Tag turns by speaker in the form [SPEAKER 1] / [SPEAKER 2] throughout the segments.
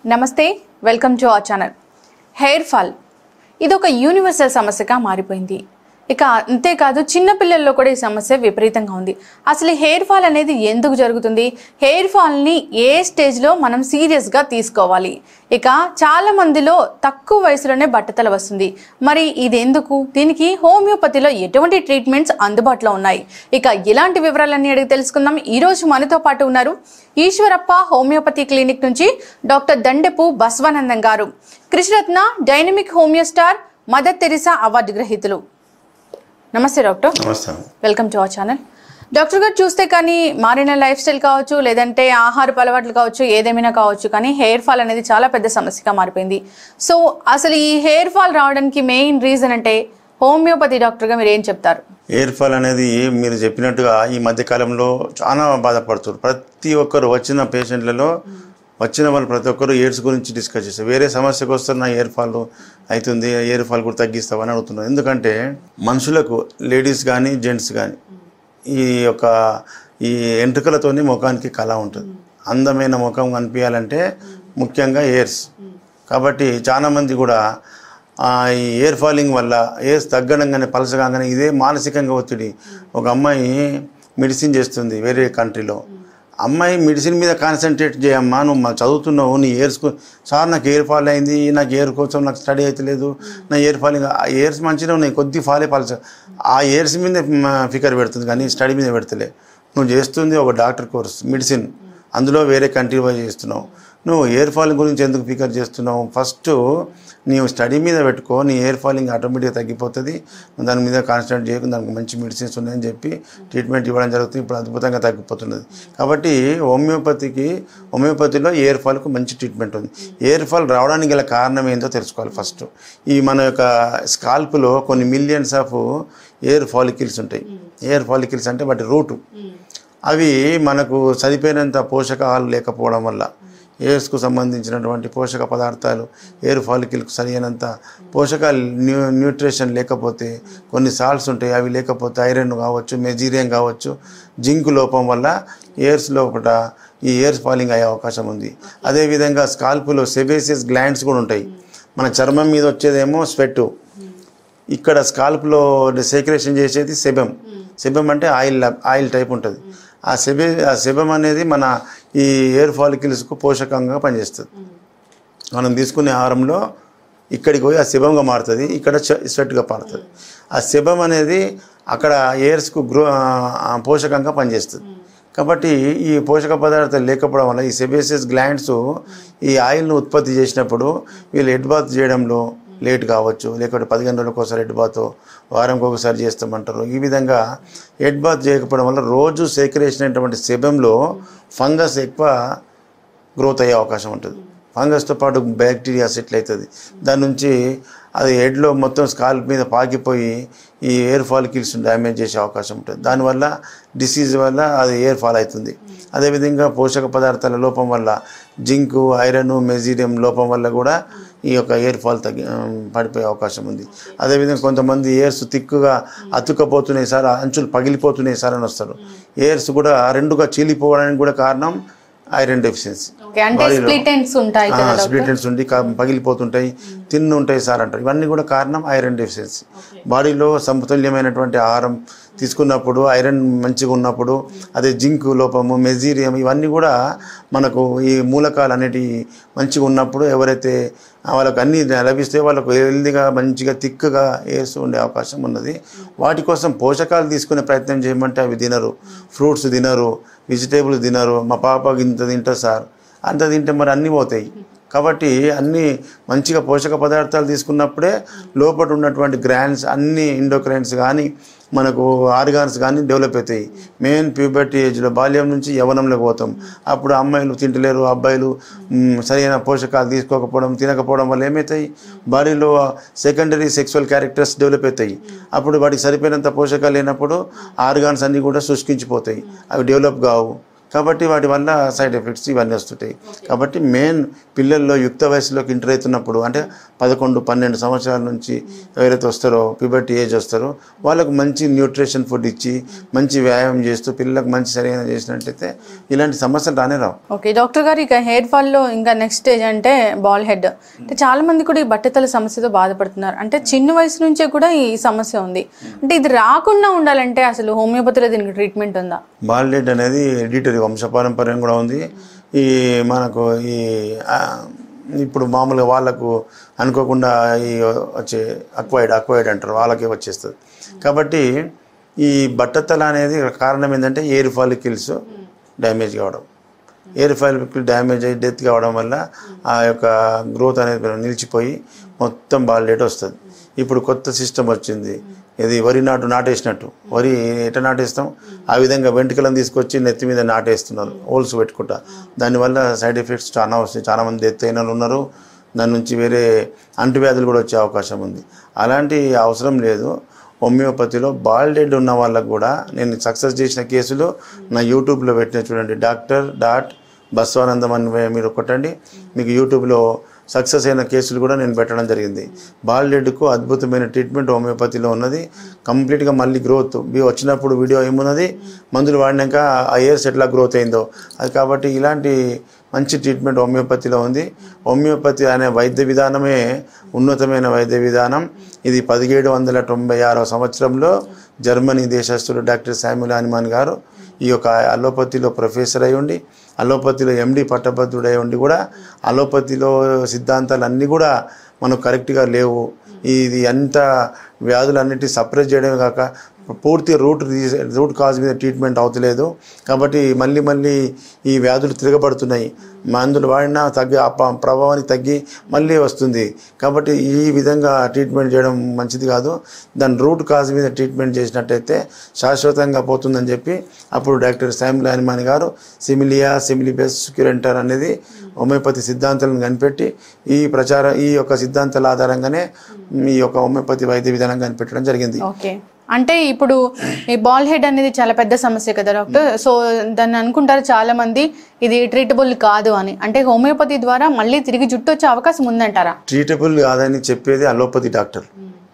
[SPEAKER 1] నమస్తే welcome to our channel hair fall ఇది ఒక యూనివర్సల్ సమస్యగా మారిపోయింది ఇక అంతేకాదు చిన్నపిల్లల్లో కూడా ఈ సమస్య విపరీతంగా ఉంది అసలు ఈ హెయిర్ ఫాల్ అనేది ఎందుకు జరుగుతుంది హెయిర్ ఫాల్ని ఏ స్టేజ్లో మనం సీరియస్గా తీసుకోవాలి ఇక చాలా మందిలో తక్కువ వయసులోనే బట్టతల వస్తుంది మరి ఇది ఎందుకు దీనికి హోమియోపతిలో ఎటువంటి ట్రీట్మెంట్స్ అందుబాటులో ఉన్నాయి ఇక ఇలాంటి వివరాలన్నీ అడిగి తెలుసుకుందాం ఈ రోజు మనతో పాటు ఉన్నారు ఈశ్వరప్ప హోమియోపతి క్లినిక్ నుంచి డాక్టర్ దండెపు బసవానందం గారు Krishnaratna dynamic homeo star Mother Teresa award గ్రహీతలు నమస్తే డాక్టర్
[SPEAKER 2] నమస్తే
[SPEAKER 1] welcome to our channel doctor గారు చూస్తే కానీ మారిన లైఫ్ స్టైల్ కావచ్చు లేదంటే ఆహారపు అలవాట్లు కావచ్చు ఏదేమైనా కావచ్చు కానీ హెయిర్ ఫాల్ అనేది చాలా పెద్ద సమస్యగా మారిపోయింది సో అసలు ఈ హెయిర్ ఫాల్ రావడానికి మెయిన్ రీజన్ అంటే హోమియోపతి డాక్టర్గా మీరు ఏం చెప్తారు
[SPEAKER 2] ఎయిర్ ఫాల్ అనేది మీరు చెప్పినట్టుగా ఈ మధ్య కాలంలో చాలా బాధపడుతున్నారు ప్రతి ఒక్కరు వచ్చిన పేషెంట్లలో వచ్చిన వాళ్ళు ప్రతి ఒక్కరు ఎయిడ్స్ గురించి డిస్కస్ చేస్తారు వేరే సమస్యకు వస్తున్న నా ఎయిర్ ఫాల్ అవుతుంది ఎయిర్ ఫాల్ కూడా తగ్గిస్తామని అడుగుతున్నారు ఎందుకంటే మనుషులకు లేడీస్ కానీ జెంట్స్ కానీ ఈ యొక్క ఈ ఎంట్రుకలతోని ముఖానికి కళ ఉంటుంది అందమైన ముఖం కనిపించాలంటే ముఖ్యంగా ఎయిర్స్ కాబట్టి చాలామంది కూడా ఆ, ఈ ఎయిర్ ఫాలింగ్ వల్ల ఎయిర్స్ తగ్గడంగానే పలసగానే ఇదే మానసికంగా ఒత్తిడి ఒక అమ్మాయి మెడిసిన్ చేస్తుంది వేరే కంట్రీలో అమ్మాయి మెడిసిన్ మీద కాన్సన్ట్రేట్ చేయమ్మా నువ్వు మా చదువుతున్నావు నీ ఎయిర్స్ సార్ నాకు ఎయిర్ ఫాల్ అయింది నాకు ఎయిర్ కోసం నాకు స్టడీ అవుతలేదు నా ఎయిర్ ఫాలింగ్ ఆ ఎయిర్స్ మంచిగా ఉన్నాయి కొద్ది ఫాలే పలస ఆ ఎయిర్స్ మీద ఫికర్ పెడుతుంది కానీ స్టడీ మీద పెడతలే నువ్వు చేస్తుంది ఒక డాక్టర్ కోర్స్ మెడిసిన్ అందులో వేరే కంట్రీ పోయి చేస్తున్నావు నువ్వు ఎయిర్ ఫాలింగ్ గురించి ఎందుకు ఫికర్ చేస్తున్నావు ఫస్ట్ నీవు స్టడీ మీద పెట్టుకో నీ ఎయిర్ ఫాలింగ్ ఆటోమేటిక్గా తగ్గిపోతుంది నువ్వు దాని మీద కాన్సన్ట్రేట్ చేయకు దానికి మంచి మెడిసిన్స్ ఉన్నాయని చెప్పి ట్రీట్మెంట్ ఇవ్వడం జరుగుతుంది ఇప్పుడు అద్భుతంగా తగ్గిపోతున్నది కాబట్టి హోమియోపతికి హోమియోపతిలో ఎయిర్ ఫాల్కు మంచి ట్రీట్మెంట్ ఉంది ఎయిర్ ఫాల్ రావడానికి గల కారణం ఏంటో తెలుసుకోవాలి ఫస్ట్ ఈ మన యొక్క స్కాల్ప్లో కొన్ని మిలియన్స్ ఆఫ్ ఎయిర్ ఫాలికిల్స్ ఉంటాయి ఎయిర్ ఫాలికిల్స్ అంటే వాటి రూటు అవి మనకు సరిపోయినంత పోషకాలు లేకపోవడం వల్ల ఎయిర్స్కు సంబంధించినటువంటి పోషక పదార్థాలు ఎయిర్ ఫాలికిల్కు సరైనంత పోషకాలు న్యూ న్యూట్రిషన్ లేకపోతే కొన్ని సాల్ట్స్ ఉంటాయి అవి లేకపోతే ఐరన్ కావచ్చు మెజీరియం కావచ్చు జింక్ లోపం వల్ల ఎయిర్స్ లోపల ఈ ఎయిర్స్ ఫాలింగ్ అయ్యే అవకాశం ఉంది అదేవిధంగా స్కాల్పులో సెబేసియస్ గ్లాండ్స్ కూడా ఉంటాయి మన చర్మం మీద వచ్చేదేమో స్వెట్ ఇక్కడ స్కాల్ప్లో సేక్రేషన్ చేసేది సెబం సెబం అంటే ఆయిల్ ఆయిల్ టైప్ ఉంటుంది ఆ సెబె ఆ సెబం అనేది మన ఈ ఎయిర్ ఫాలికిల్స్కు పోషకంగా పనిచేస్తుంది మనం తీసుకునే ఆహారంలో ఇక్కడికి పోయి ఆ శివంగా మారుతుంది ఇక్కడ చ- స్వెట్గా మారుతుంది ఆ శివం అనేది అక్కడ ఎయిర్స్కు గ్రో ఆ, పోషకంగా పనిచేస్తుంది కాబట్టి ఈ పోషక పదార్థాలు లేకపోవడం వల్ల ఈ సెబేసియస్ గ్లాండ్స్ ఈ ఆయిల్ను ఉత్పత్తి చేసినప్పుడు వీళ్ళు హెడ్ బాత్ చేయడంలో లేట్ కావచ్చు లేకపోతే పదిహేను రోజులకు ఒకసారి హెడ్ బాత్ వారంకి ఒకసారి చేస్తామంటారు ఈ విధంగా హెడ్ బాత్ చేయకపోవడం వల్ల రోజు సేకరించినటువంటి సెబంలో ఫంగస్ ఎక్కువ గ్రోత్ అయ్యే అవకాశం ఉంటుంది ఫంగస్తో పాటు బ్యాక్టీరియా సెటిల్ అవుతుంది దాని నుంచి అది హెడ్లో మొత్తం స్కాల్ప్ మీద పాకిపోయి ఈ ఎయిర్ ఫాలికిల్స్ డ్యామేజ్ చేసే అవకాశం ఉంటుంది దానివల్ల డిసీజ్ వల్ల అది ఎయిర్ ఫాల్ అవుతుంది అదేవిధంగా పోషక పదార్థాల లోపం వల్ల జింకు ఐరన్ మెజీరియం లోపం వల్ల కూడా ఈ యొక్క ఎయిర్ ఫాల్ తగ్గి ఆ, పడిపోయే అవకాశం ఉంది అదేవిధంగా కొంతమంది ఎయిర్స్ తిక్కుగా అతుక్కపోతున్నాయి సార్ అంచులు పగిలిపోతున్నాయి సార్ అని వస్తారు ఎయిర్స్ కూడా రెండుగా చీలిపోవడానికి కూడా కారణం ఐరన్ డెఫిషియన్సీ
[SPEAKER 1] ఓకే అంటే స్ప్లిట్ ఎండ్స్ ఉంటాయి కదా డాక్టర్
[SPEAKER 2] స్ప్లిటెన్స్ ఉండి కా- పగిలిపోతుంటాయి తిన్ను ఉంటాయి సార్ అంటారు ఇవన్నీ కూడా కారణం ఐరన్ డెఫిషియన్సీ బాడీలో సమతుల్యమైనటువంటి ఆహారం తీసుకున్నప్పుడు ఐరన్ మంచిగా ఉన్నప్పుడు అదే జింక్ లోపము మెజీరియం ఇవన్నీ కూడా మనకు ఈ మూలకాలు అనేటివి మంచిగా ఉన్నప్పుడు ఎవరైతే వాళ్ళకు అన్ని లభిస్తే వాళ్ళకు హెల్దీగా మంచిగా తిక్కుగా వేస్తూ ఉండే అవకాశం ఉన్నది వాటి కోసం పోషకాలు తీసుకునే ప్రయత్నం చేయమంటే అవి తినరు ఫ్రూట్స్ తినరు వెజిటేబుల్స్ తినరు మా పాప ఇంత తింటుంది సార్ అంత తింటే మరి అన్నీ పోతాయి కాబట్టి అన్ని మంచిగా పోషక పదార్థాలు తీసుకున్నప్పుడే లోపల ఉన్నటువంటి గ్రాండ్స్ అన్ని ఇండోక్రైన్స్ కానీ మనకు ఆర్గాన్స్ కానీ డెవలప్ అవుతాయి మెయిన్ ప్యూబర్టీ ఏజ్లో బాల్యం నుంచి యవనంలోకి పోతాం అప్పుడు అమ్మాయిలు తింటలేరు అబ్బాయిలు మ్, సరైన పోషకాలు తీసుకోకపోవడం తినకపోవడం వల్ల ఏమవుతాయి బాడీలో సెకండరీ సెక్సువల్ క్యారెక్టర్స్ డెవలప్ అవుతాయి అప్పుడు వాటికి సరిపోయినంత పోషకాలు లేనప్పుడు ఆర్గాన్స్ అన్నీ కూడా శుష్కించిపోతాయి అవి డెవలప్ కావు కాబట్టి వాటి వల్ల సైడ్ ఎఫెక్ట్స్ ఇవన్నీ వస్తుంటాయి కాబట్టి మెయిన్ పిల్లల్లో యుక్త వయసులోకి ఎంటర్ అవుతున్నప్పుడు అంటే పదకొండు పన్నెండు సంవత్సరాల నుంచి ఎవరైతే వస్తారో ప్యూబర్టీ ఏజ్ వస్తారో వాళ్ళకు మంచి న్యూట్రిషన్ ఫుడ్ ఇచ్చి మంచి వ్యాయామం చేస్తూ పిల్లలకు మంచి సరైన చేసినట్టయితే ఇలాంటి సమస్యలు రానే రావు
[SPEAKER 1] ఓకే డాక్టర్ గారు ఇక హెయిర్ ఫాల్లో ఇంకా నెక్స్ట్ స్టేజ్ అంటే బాల్ హెడ్ అంటే చాలా మంది కూడా ఈ బట్టతల సమస్యతో బాధపడుతున్నారు అంటే చిన్న వయసు నుంచే కూడా ఈ సమస్య ఉంది అంటే ఇది రాకుండా ఉండాలంటే అసలు హోమియోపతిలో దీనికి ట్రీట్మెంట్ ఉందా
[SPEAKER 2] బాల్డెడ్ అనేది ఎడిటరీ వంశపారంపర్యం కూడా ఉంది ఈ మనకు ఈ ఆ, ఇప్పుడు మామూలుగా వాళ్ళకు అనుకోకుండా ఈ వచ్చే అక్వైడ్ అక్వైడ్ అంటారు వాళ్ళకే వచ్చేస్తుంది కాబట్టి ఈ బట్టతల అనేది కారణం ఏంటంటే ఎయిర్ ఫాలికిల్స్ డ్యామేజ్ కావడం ఎయిర్ ఫాలికిల్ డ్యామేజ్ అయ్యి డెత్ కావడం వల్ల ఆ యొక్క గ్రోత్ అనేది నిలిచిపోయి మొత్తం బాల్డెడ్ వస్తుంది ఇప్పుడు కొత్త సిస్టమ్ వచ్చింది ఇది వరి నాటు నాటేసినట్టు వరి ఎట నాటేస్తాం ఆ విధంగా వెంట్రుకలను తీసుకొచ్చి నెత్తి మీద నాటేస్తున్నారు హోల్స్ పెట్టుకుంటా దానివల్ల సైడ్ ఎఫెక్ట్స్ చాలా వస్తాయి చాలా మంది డెత్ అయిన వాళ్ళు ఉన్నారు దాని నుంచి వేరే అంటువ్యాధులు కూడా వచ్చే అవకాశం ఉంది అలాంటి అవసరం లేదు హోమియోపతిలో బాల్డెడ్ ఉన్న వాళ్ళకు కూడా నేను సక్సెస్ చేసిన కేసులు నా యూట్యూబ్లో పెట్టిన చూడండి డాక్టర్ డాట్ బస్వానందం అని మీరు కొట్టండి మీకు యూట్యూబ్లో సక్సెస్ అయిన కేసులు కూడా నేను పెట్టడం జరిగింది బాల్డెడ్కు అద్భుతమైన ట్రీట్మెంట్ హోమియోపతిలో ఉన్నది కంప్లీట్గా మళ్ళీ గ్రోత్ వచ్చినప్పుడు వీడియో ఏమున్నది మందులు వాడినాక ఆ ఇయర్స్ ఎట్లా గ్రోత్ అయిందో అది కాబట్టి ఇలాంటి మంచి ట్రీట్మెంట్ హోమియోపతిలో ఉంది హోమియోపతి అనే వైద్య విధానమే ఉన్నతమైన వైద్య విధానం ఇది పదిహేడు వందల తొంభై ఆరవ సంవత్సరంలో జర్మనీ దేశస్థుడు డాక్టర్ శామ్యుల్ హనుమాన్ గారు ఈ యొక్క అలోపతిలో ప్రొఫెసర్ అయి ఉండి అలోపతిలో ఎండి పట్టభద్రుడై ఉండి కూడా అలోపతిలో సిద్ధాంతాలు అన్నీ కూడా మనకు కరెక్ట్గా లేవు ఇది అంత వ్యాధులన్నిటి సప్రెస్ చేయడమే కాక పూర్తి రూట్ రీజ- రూట్ కాజ్ మీద ట్రీట్మెంట్ అవుతలేదు కాబట్టి మళ్ళీ మళ్ళీ ఈ వ్యాధులు తిరగబడుతున్నాయి మందులు వాడినా తగ్గి ఆ ప- ప్రభావానికి తగ్గి మళ్ళీ వస్తుంది కాబట్టి ఈ విధంగా ట్రీట్మెంట్ చేయడం మంచిది కాదు దాని రూట్ కాజ్ మీద ట్రీట్మెంట్ చేసినట్టయితే శాశ్వతంగా పోతుందని చెప్పి అప్పుడు డాక్టర్ శామ్యుల్ హనుమాన్ గారు సిమిలియా సిమిలిబెస్ క్యూరెంటర్ అనేది హోమియోపతి సిద్ధాంతాలను కనిపెట్టి ఈ ప్రచార ఈ యొక్క సిద్ధాంతాల ఆధారంగానే ఈ యొక్క హోమియోపతి వైద్య విధానం కనిపెట్టడం జరిగింది
[SPEAKER 1] ఓకే అంటే ఇప్పుడు ఈ బాల్ హెడ్ అనేది చాలా పెద్ద సమస్య కదా డాక్టర్ సో దాన్ని అనుకుంటారు చాలా మంది ఇది ట్రీటబుల్ కాదు అని అంటే హోమియోపతి ద్వారా మళ్ళీ తిరిగి జుట్టు వచ్చే అవకాశం ఉందంటారా
[SPEAKER 2] ట్రీటబుల్ కాదని చెప్పేది అలోపతి డాక్టర్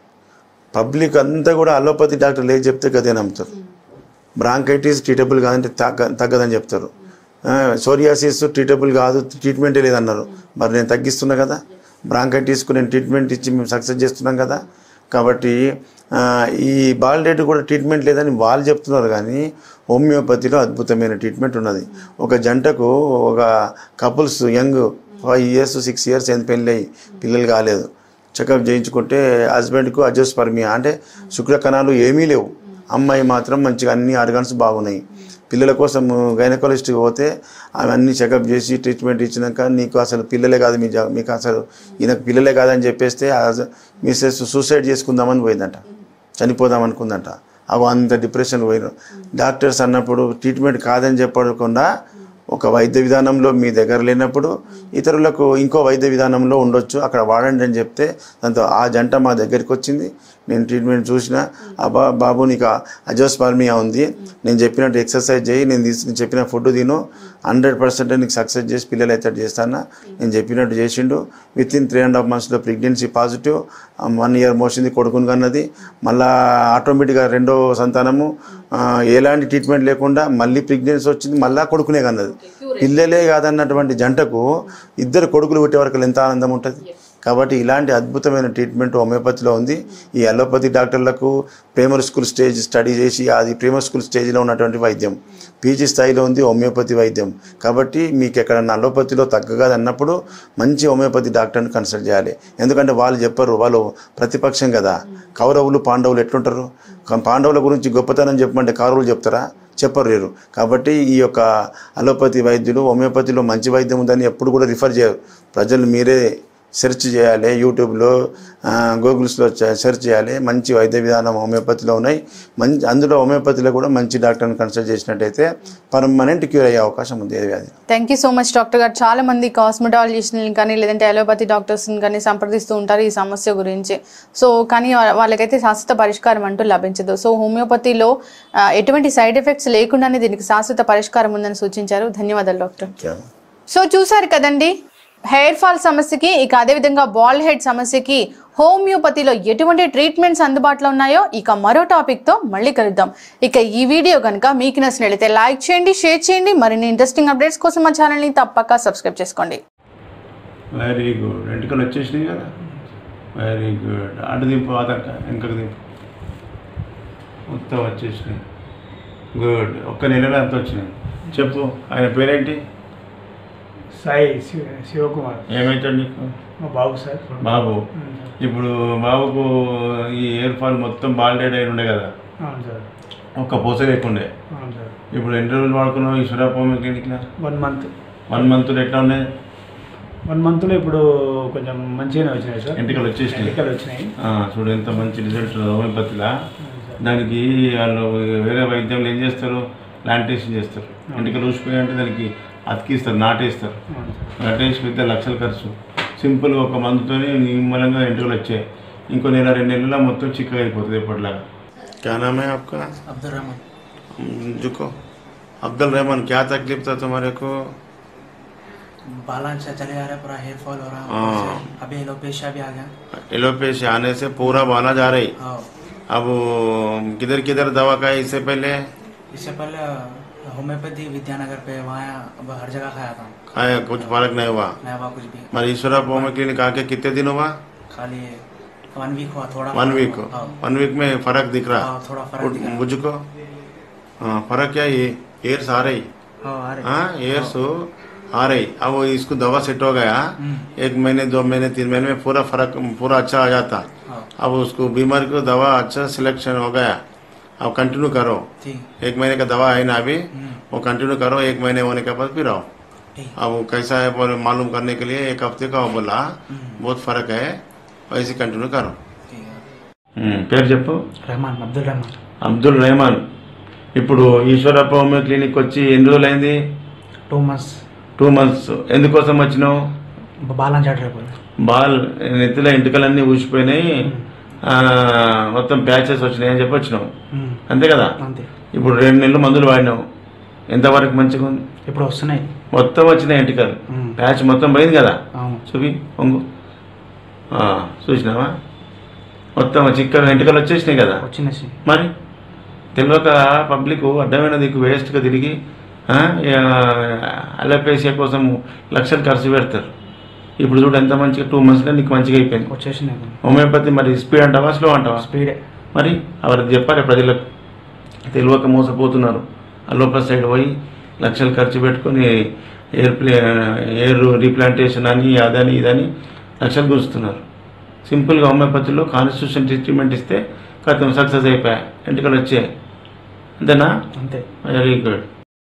[SPEAKER 2] పబ్లిక్ అంతా కూడా అలోపతి డాక్టర్లు ఏది చెప్తే గదే నమ్ముతారు బ్రాంకైటిస్ ట్రీటబుల్ కాదంటే తగ్గ తగ్గదని చెప్తారు సోరియాసిస్ ట్రీటబుల్ కాదు ట్రీట్మెంటే లేదన్నారు మరి నేను తగ్గిస్తున్నా కదా బ్రాంకైటిస్కు నేను ట్రీట్మెంట్ ఇచ్చి మేము సక్సెస్ చేస్తున్నాం కదా కాబట్టి ఆ, ఈ బాల్డెడ్ కూడా ట్రీట్మెంట్ లేదని వాళ్ళు చెప్తున్నారు కానీ హోమియోపతిలో అద్భుతమైన ట్రీట్మెంట్ ఉన్నది ఒక జంటకు ఒక couples young five years six years ఎంత పెళ్ళి అయ్యి పిల్లలు కాలేదు చెకప్ చేయించుకుంటే హస్బెండ్కు అజోస్పర్మియా అంటే శుక్ర కణాలు ఏమీ లేవు అమ్మాయి మాత్రం మంచిగా అన్ని ఆర్గాన్స్ బాగున్నాయి పిల్లల కోసం గైనకాలజిస్ట్కి పోతే అవన్నీ చెకప్ చేసి ట్రీట్మెంట్ ఇచ్చినాక నీకు అసలు పిల్లలే కాదు మీ జా- మీకు అసలు ఈయనకు పిల్లలే కాదని చెప్పేస్తే మిస్సెస్ సూసైడ్ చేసుకుందామని పోయిందంట చనిపోదాం అనుకుందంట అవి అంత డిప్రెషన్ పోయినారు డాక్టర్స్ అన్నప్పుడు ట్రీట్మెంట్ కాదని చెప్పకుండా ఒక వైద్య విధానంలో మీ దగ్గర లేనప్పుడు ఇతరులకు ఇంకో వైద్య విధానంలో ఉండొచ్చు అక్కడ వాడండి అని చెప్తే దాంతో ఆ జంట మా దగ్గరికి వచ్చింది నేను ట్రీట్మెంట్ చూసిన ఆ బా బాబు నీకు అజోస్పర్మియా ఉంది నేను చెప్పినట్టు ఎక్సర్సైజ్ చేయి నేను తీసి నేను చెప్పిన ఫుడ్ తిను హండ్రెడ్ పర్సెంట్ నీకు సక్సెస్ చేసి పిల్లలు అయితే చేస్తాను నేను చెప్పినట్టు చేసిండు with in three and half మంత్స్లో ప్రెగ్నెన్సీ పాజిటివ్ వన్ ఇయర్ మోసింది కొడుకుని కన్నది మళ్ళా ఆటోమేటిక్గా రెండో సంతానము ఆ, ఎలాంటి ట్రీట్మెంట్ లేకుండా మళ్ళీ ప్రెగ్నెన్సీ వచ్చింది మళ్ళా కొడుకునే కన్నది పిల్లలే కాదన్నటువంటి జంటకు ఇద్దరు కొడుకులు పుట్టే వరకు ఎంత ఆనందం ఉంటుంది కాబట్టి ఇలాంటి అద్భుతమైన ట్రీట్మెంట్ హోమియోపతిలో ఉంది ఈ అలోపతి డాక్టర్లకు ప్రేమర్ స్కూల్ స్టేజ్ స్టడీ చేసి అది ప్రేమర్ స్కూల్ స్టేజ్లో ఉన్నటువంటి వైద్యం పీజీ స్థాయిలో ఉంది హోమియోపతి వైద్యం కాబట్టి మీకు ఎక్కడన్నా అలోపతిలో తగ్గదు అన్నప్పుడు మంచి హోమియోపతి డాక్టర్ని కన్సల్ట్ చేయాలి ఎందుకంటే వాళ్ళు చెప్పరు వాళ్ళు ప్రతిపక్షం కదా కౌరవులు పాండవులు ఎట్లుంటారు కా- పాండవుల గురించి గొప్పతనం చెప్పమంటే కౌరవులు చెప్తారా చెప్పరు లేరు కాబట్టి ఈ యొక్క అలోపతి వైద్యులు హోమియోపతిలో మంచి వైద్యం ఉందని ఎప్పుడు కూడా రిఫర్ చేయరు ప్రజలు మీరే సెర్చ్ చేయాలి యూట్యూబ్లో ఆ, గూగుల్స్లో చ- సెర్చ్ చేయాలి మంచి వైద్య విధానం హోమియోపతిలో ఉన్నాయి మంచి అందులో హోమియోపతిలో కూడా మంచి డాక్టర్ని కన్సల్ట్ చేసినట్టయితే పర్మనెంట్ క్యూర్ అయ్యే అవకాశం ఉంది ఏ వ్యాధి
[SPEAKER 1] thank you so much doctor గారు చాలా మంది కాస్మెటాలజిస్ట్ని కానీ లేదంటే అలోపతి డాక్టర్స్ని కానీ సంప్రదిస్తూ ఉంటారు ఈ సమస్య గురించి సో కానీ వా- వాళ్ళకైతే శాశ్వత పరిష్కారం అంటూ లభించదు సో హోమియోపతిలో ఆ, ఎటువంటి సైడ్ ఎఫెక్ట్స్ లేకుండానే దీనికి శాశ్వత పరిష్కారం ఉందని సూచించారు ధన్యవాదాలు డాక్టర్ సో చూసారు కదండి హెయిర్ ఫాల్ సమస్యకి ఇక అదేవిధంగా బాల్ హెడ్ సమస్యకి హోమియోపతిలో ఎటువంటి ట్రీట్మెంట్స్ అందుబాటులో ఉన్నాయో ఇక మరో టాపిక్తో మళ్ళీ కలుద్దాం ఇక ఈ వీడియో కనుక మీకు నచ్చినట్లయితే లైక్ చేయండి షేర్ చేయండి మరిన్ని ఇంట్రెస్టింగ్ అప్డేట్స్ కోసం మా ఛానల్ని తప్పక సబ్స్క్రైబ్ చేసుకోండి
[SPEAKER 2] వెరీ గుడ్ వెంట్రుకలు వచ్చేసినాయి కదా వెరీ గుడ్ అటు దింపు అదక్క వెనకకు దింపు మొత్తం వచ్చేసినాయి గుడ్ ఒక్క నెలలో అంత వచ్చినాయి చెప్పు ఆయన పేరేంటి
[SPEAKER 3] సాయి శివ శివకుమార్
[SPEAKER 2] ఏమైతాడు నీకు
[SPEAKER 3] మా బాబు సార్
[SPEAKER 2] బాబు
[SPEAKER 3] అవును సార్.
[SPEAKER 2] ఇప్పుడు బాబుకు ఈ ఎయిర్ ఫాల్ మొత్తం బాల్డెడ్ అయిన ఉండే కదా
[SPEAKER 3] అవును సార్
[SPEAKER 2] ఒక్క పూస లేకుండే
[SPEAKER 3] అవును సార్
[SPEAKER 2] ఇప్పుడు ఎన్ని రోజులు వాడుకున్నావు ఈశ్వరాపం క్లినిక్లో
[SPEAKER 3] వన్ మంత్
[SPEAKER 2] వన్ మంత్ ఎట్లా ఉన్నాయి
[SPEAKER 3] వన్ మంత్లో ఇప్పుడు కొంచెం మంచిగానే వచ్చినాయి సార్
[SPEAKER 2] ఎంటికలు వచ్చేసినాయి
[SPEAKER 3] ఎన్నికలు వచ్చినాయి
[SPEAKER 2] ఆ, చూడు ఎంత మంచి రిజల్ట్ హోమియోపతిలా
[SPEAKER 3] అవును సార్.
[SPEAKER 2] దానికి వాళ్ళు వేరే వైద్యంలో ఏం చేస్తారు ప్లాంటేషన్ చేస్తారు ఎంటికలు ఊసిపోయాయంటే దానికి అతికిస్తారు నాటేస్తారు
[SPEAKER 3] అవును సార్
[SPEAKER 2] నాటేసి పెద్ద లక్షల ఖర్చు సింపుల్గా ఒక మందుతోనే నిమ్మలంగా ఎంటికలు వచ్చాయి ఇంకో నెల రెండు నెలల మొత్తం చిక్కగా అయిపోతుంది ఎప్పటిలాగా क्या नाम है आपका
[SPEAKER 4] अब्दुल रहमान
[SPEAKER 2] जुको अब्दुल रहमान क्या तकलीफ था तुम्हारे को
[SPEAKER 4] बालान से चले जा रहा है पूरा हेयर फॉल हो रहा है
[SPEAKER 2] हाँ।
[SPEAKER 4] ऊपर से अभी एलोपेशिया भी आ गया
[SPEAKER 2] एलोपेशिया आने से पूरा बाला जा रही
[SPEAKER 4] हाँ
[SPEAKER 2] अब किधर किधर दवा का है इससे पहले
[SPEAKER 4] इससे पहले होम्योपैथी विद्यानगर पे वहाँ अब हर जगह खाया था
[SPEAKER 2] खाया कुछ फर्क नहीं हुआ
[SPEAKER 4] नया हुआ कुछ भी
[SPEAKER 2] हमारे ईश्वरा होम क्लिनिक आके कितने दिन हुआ
[SPEAKER 4] खाली वन वीक हुआ थोड़ा
[SPEAKER 2] वन
[SPEAKER 4] फर्क
[SPEAKER 2] वीक
[SPEAKER 4] हुआ। हाँ
[SPEAKER 2] वन वीक में फर्क दिख रहा
[SPEAKER 4] हाँ, थोड़ा फर्क दिख रहा।
[SPEAKER 2] मुझको हाँ फर्क क्या ये एयर्स आ रही
[SPEAKER 4] हाँ आ रही
[SPEAKER 2] हाँ एयर्स आ रही अब वो इसको दवा सेट हो गया
[SPEAKER 4] हम्म,
[SPEAKER 2] एक महीने दो महीने तीन महीने में पूरा फर्क पूरा अच्छा आ जाता
[SPEAKER 4] हाँ
[SPEAKER 2] अब उसको बीमारी को दवा अच्छा सिलेक्शन हो गया अब कंटिन्यू करो
[SPEAKER 4] ठीक
[SPEAKER 2] एक महीने का दवा है ना अभी
[SPEAKER 4] हम्म,
[SPEAKER 2] वो कंटिन्यू करो एक महीने होने के बाद फिर आओ
[SPEAKER 4] ठीक
[SPEAKER 2] अब वो कैसा है बोले मालूम करने के लिए एक हफ्ते का वो बोला
[SPEAKER 4] हम्म,
[SPEAKER 2] बहुत फर्क है वैसे कंटिन्यू करो
[SPEAKER 4] ठीक है
[SPEAKER 2] పేరు చెప్పు
[SPEAKER 4] रहमान अब्दुल रहमान
[SPEAKER 2] అబ్దుల్ రెహమాన్ ఇప్పుడు ఈశ్వరప్ప హోమియో క్లినిక్ వచ్చి ఎన్ని రోజులైంది
[SPEAKER 4] टू मंथ्स
[SPEAKER 2] టూ మంత్స్ ఎందుకోసం వచ్చినావు
[SPEAKER 4] बालान चढ़ रहे बोले
[SPEAKER 2] బాల్ నెత్తిలో ఎంటుకలన్నీ ఊసిపోయినాయి ఆ, మొత్తం ప్యాచెస్ వచ్చినాయి అని చెప్పి వచ్చినావు
[SPEAKER 4] हम्म,
[SPEAKER 2] అంతే కదా
[SPEAKER 4] అంతే
[SPEAKER 2] ఇప్పుడు రెండు నెలలు మందులు వాడినావు ఎంతవరకు మంచిగా ఉంది
[SPEAKER 4] ఇప్పుడు వస్తున్నాయి
[SPEAKER 2] మొత్తం వచ్చినాయి ఎంటుకలు
[SPEAKER 4] మ్మ్.
[SPEAKER 2] ప్యాచ్ మొత్తం పోయింది కదా
[SPEAKER 4] అవును
[SPEAKER 2] చూపి పొంగు ఆ, చూసినావా మొత్తం చిక్కగా ఎంటుకలు వచ్చేసినాయి కదా
[SPEAKER 4] వచ్చినాయి
[SPEAKER 2] మరి తెలియక పబ్లిక్ అడ్డమైన దిక్కు వేస్ట్గా తిరిగి ఆ, ఆ, అలోపేసియా కోసం లక్షలు ఖర్చు పెడతారు ఇప్పుడు చూడు ఎంత మంచిగా టూ మంత్స్లో నీకు మంచిగా అయిపోయింది
[SPEAKER 4] వచ్చేసినాయి
[SPEAKER 2] హోమియోపతి మరి స్పీడ్ అంటావా స్లో అంటావా
[SPEAKER 4] స్పీడే
[SPEAKER 2] మరి ఎవరికి చెప్పాలి ప్రజలకు తెలియక మోసపోతున్నారు అలోపతి సైడ్ పోయి లక్షలు ఖర్చు పెట్టుకొని ఎయిర్ ప్లే ఎయిర్ రీప్లాంటేషన్ అని అదని ఇదని లక్షలు గుంచుతున్నారు సింపుల్గా హోమియోపతిలో కాన్స్టిట్యూషన్ ట్రీట్మెంట్ ఇస్తే కథం సక్సెస్ అయిపోయాయి ఎంటికలు వచ్చాయి అంతేనా
[SPEAKER 4] అంతే
[SPEAKER 2] వెరీ గుడ్